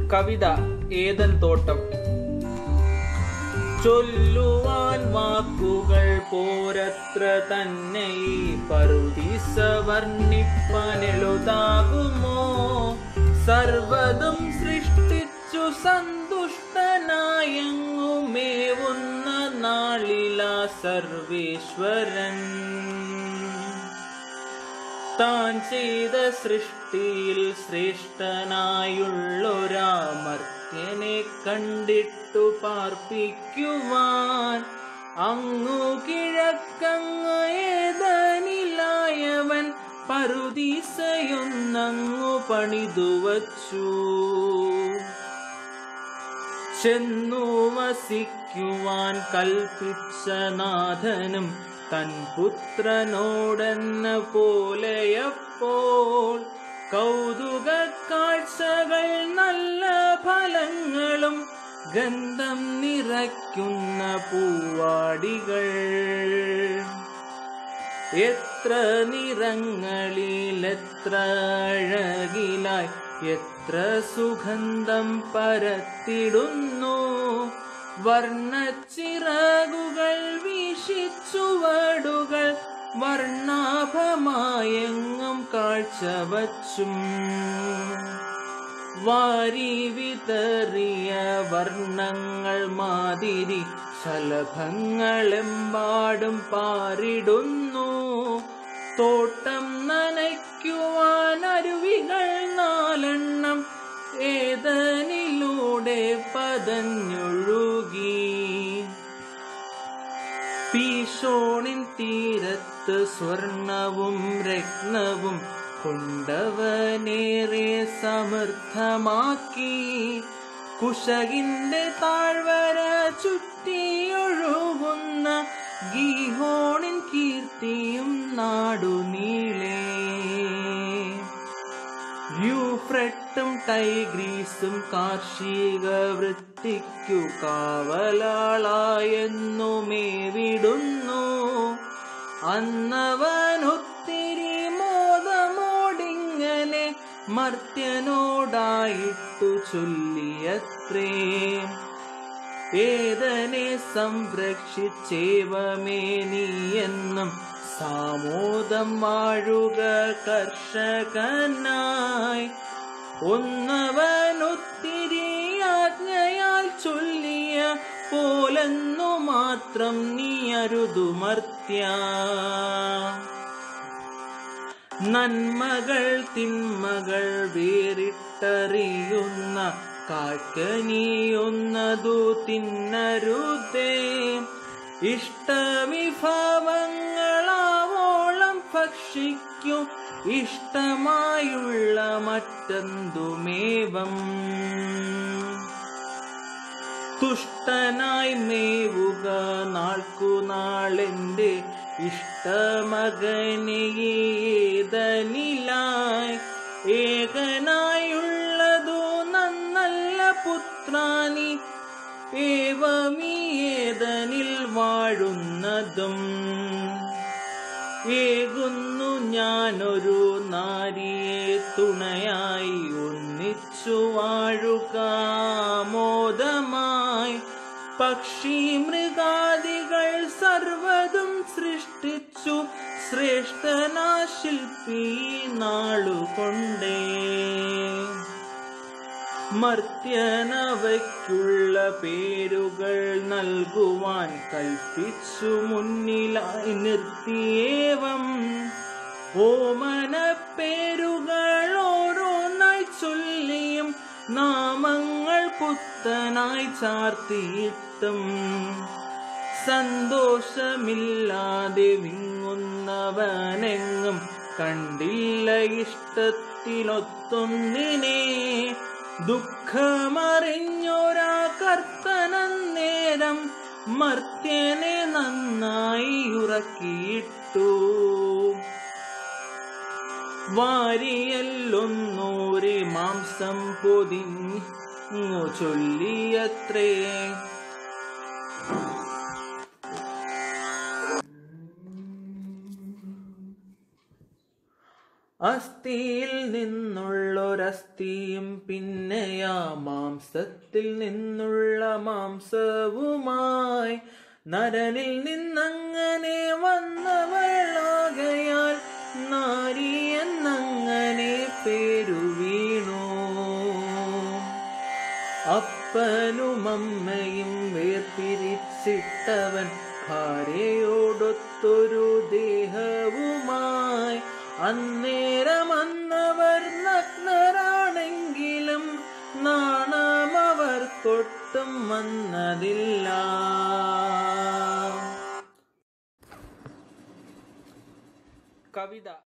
കവിത ഏതൻ തോട്ടം ചൊല്ലുവാൻ വാക്കുകൾ പോരത്ര തന്നെ ഈ പറുദീസ വർണ്ണിപ്പനെളുതാകുമോ സർവതും സൃഷ്ടിച്ചു സന്തുഷ്ടനായങ്ങുമേവുന്ന നാളിലാ സർവേശ്വരൻ താൻ ചെയ്ത സൃഷ്ടിയിൽ ശ്രേഷ്ഠനായുള്ളൊരാമർത്യനെ കണ്ടിട്ടു പാർപ്പിക്കുവാൻ അങ്ങു കിഴക്കങ്ങ് ഏതനിലായവൻ പറുദീസയൊന്നങ്ങു പണിതു വച്ചു ചെന്നു വസിക്കുവാൻ കൽപ്പിച്ച നാഥനും തൻ പുത്രനോടെന്ന പോലെയപ്പോൾ കൗതുക കാഴ്ചകൾ നല്ല ഫലങ്ങളും ഗന്ധം നിറയ്ക്കുന്ന പൂവാടികൾ എത്ര നിറങ്ങളിൽ എത്ര അഴകിലായി എത്ര സുഗന്ധം പരത്തിടുന്നു വർണ്ണച്ചിറകുകൾ വീശിച്ചുവടുകൾ വർണ്ണാഭമായെങ്ങും കാഴ്ചവച്ചും വാരി വിതറിയ വർണ്ണങ്ങൾ മാതിരി ശലഭങ്ങളെമ്പാടും പാറിടുന്നു തോട്ടം നനയ്ക്കുവാൻ അരുവികൾ നാലെണ്ണം ഏതനിലൂടെ പതഞ്ഞൊഴുകി പീശോണിൻ തീരത്ത് സ്വർണവും രത്നവും കൊണ്ടവനേറെ സമർത്ഥമാക്കി കുശകിന്റെ താഴ്വര ചുറ്റിയൊഴുകുന്ന ഗീഹോണിൻ കീർത്തിയും നാടുനീളേ യൂഫ്രട്ടും ടൈഗ്രീസും കാർഷിക വൃത്തിക്കു കാവലാളായെന്നുമേ വിടുന്നു അന്നവനൊത്തിരി മോദമോടിങ്ങനെ മർത്യനോടായിട്ടു ചൊല്ലിയത്രേ ഏതനെ സംരക്ഷിച്ചേവമേ നീയെന്നും സാമോദം വാഴുക കർഷകനായി ഒന്നവനൊത്തിരി ആജ്ഞയാൽ ചൊല്ലിയ പോലെന്നു മാത്രം നീ അരുതുമർത്യ നന്മകൾ തിന്മകൾ വേറിട്ടറിയുന്ന കാക്കനിയൊന്നതു തിന്നരുതേ ഇഷ്ടവിഭവങ്ങളാവോളം ഭക്ഷിക്കൂ ഇഷ്ടമായുള്ള മറ്റെന്തുമേവം തുഷ്ടനായി മേവുക നാൾക്കുനാളെന്റെ ഇഷ്ടമകനേതനിലായി ഏകനായുള്ളതു നന്നല്ല പുത്രാനി ഏവമീയേതനിൽ വാഴുന്നതും ഏകുന്നു ഞാനൊരു നാരിയെ തുണയായി ഒന്നിച്ചു വാഴുക മോദമായി പക്ഷി മൃഗാദികൾ സർവതും സൃഷ്ടിച്ചു ശ്രേഷ്ഠനാ ശില്പി നാളുകൊണ്ടേ മർത്യനവയ്ക്കുള്ള പേരുകൾ നൽകുവാൻ കൽപ്പിച്ചു മുന്നിലായി നിർത്തിയേവം ഓമന പേരുകൾ ഓരോന്നായി ചൊല്ലിയും നാമങ്ങൾ പുത്തനായി ചാർത്തിയിട്ടും സന്തോഷമില്ലാതെ വിങ്ങുന്നവനെങ്ങും കണ്ടില്ല ഇഷ്ടത്തിനൊത്തൊന്നിനെ ദുഃഖമറിഞ്ഞൊരാ കർത്തനന്നേരം മർത്യനെ നന്നായി ഉറക്കിയിട്ടു വാരിയല്ലൊന്നൂരി മാംസം പൊതിഞ്ഞു ചൊല്ലിയത്രേ അസ്ഥിയിൽ നിന്നുള്ളൊരസ്ഥിയും പിന്നെയാ മാംസത്തിൽ നിന്നുള്ള മാംസവുമായി നരനിൽ നിന്നങ്ങനെ വന്നവളാകയാൽ നാരി എന്നങ്ങനെ പേരു വീണു അപ്പനും അമ്മയും വേർപിരിച്ചിട്ടവൻ ഭാര്യയോടൊത്തൊരു ദേഹവുമായി അന്നേരം അന്നവർ നഗ്നരാണെങ്കിലും നാണമവർക്കൊട്ടും വന്നതില്ല കവിത